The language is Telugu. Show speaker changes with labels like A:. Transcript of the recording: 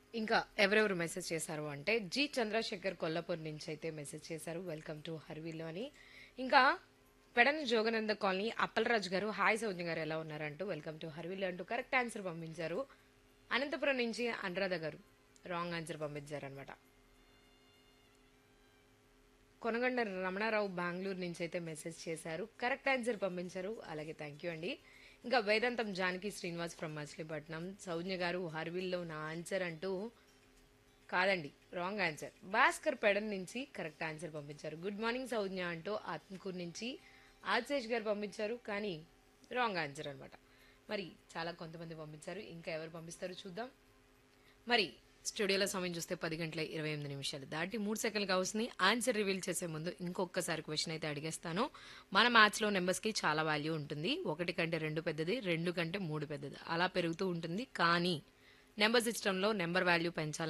A: ఇంకా ఎవరెవరు మెసేజ్ చేశారు అంటే జి చంద్రశేఖర్ కొల్లాపూర్ నుంచి అయితే మెసేజ్ చేశారు వెల్కమ్ టు హర్వీలో అని ఇంకా పెడన జోగనంద కాలనీ అప్పలరాజు గారు హాయ్ సౌజ్ఞ గారు ఎలా ఉన్నారంటూ వెల్కమ్ టు హర్వీలో అంటూ కరెక్ట్ ఆన్సర్ పంపించారు అనంతపురం నుంచి అనురాధ గారు రాంగ్ ఆన్సర్ పంపించారు అనమాట కొనగండ రమణారావు బెంగళూరు నుంచి అయితే మెసేజ్ చేశారు కరెక్ట్ ఆన్సర్ పంపించారు అలాగే థ్యాంక్ యూ అండి ఇంకా వేదాంతం జానకి శ్రీనివాస్ ఫ్రమ్ మచిలీపట్నం సౌజ్ఞ గారు హర్విల్లో నా ఆన్సర్ అంటూ కాదండి రాంగ్ ఆన్సర్ భాస్కర్ పెడన్ నుంచి కరెక్ట్ ఆన్సర్ పంపించారు గుడ్ మార్నింగ్ సౌజ్ఞ అంటూ ఆత్మకూరు నుంచి ఆశేష్ గారు పంపించారు కానీ రాంగ్ ఆన్సర్ అన్నమాట మరి చాలా కొంతమంది పంపించారు ఇంకా ఎవరు పంపిస్తారో చూద్దాం మరి స్టూడియోలో సమయం చూస్తే పది గంటల ఇరవై ఎనిమిది నిమిషాలు దాటి మూడు సెకండ్లు కావస్తుంది ఆన్సర్ రివీల్ చేసే ముందు ఇంకొకసారి క్వశ్చన్ అయితే అడిగేస్తాను మన మ్యాథ్స్లో నెంబర్స్కి చాలా వాల్యూ ఉంటుంది ఒకటి కంటే రెండు పెద్దది రెండు కంటే మూడు పెద్దది అలా పెరుగుతూ ఉంటుంది కానీ నెంబర్ సిస్టంలో నెంబర్ వాల్యూ పెంచాలి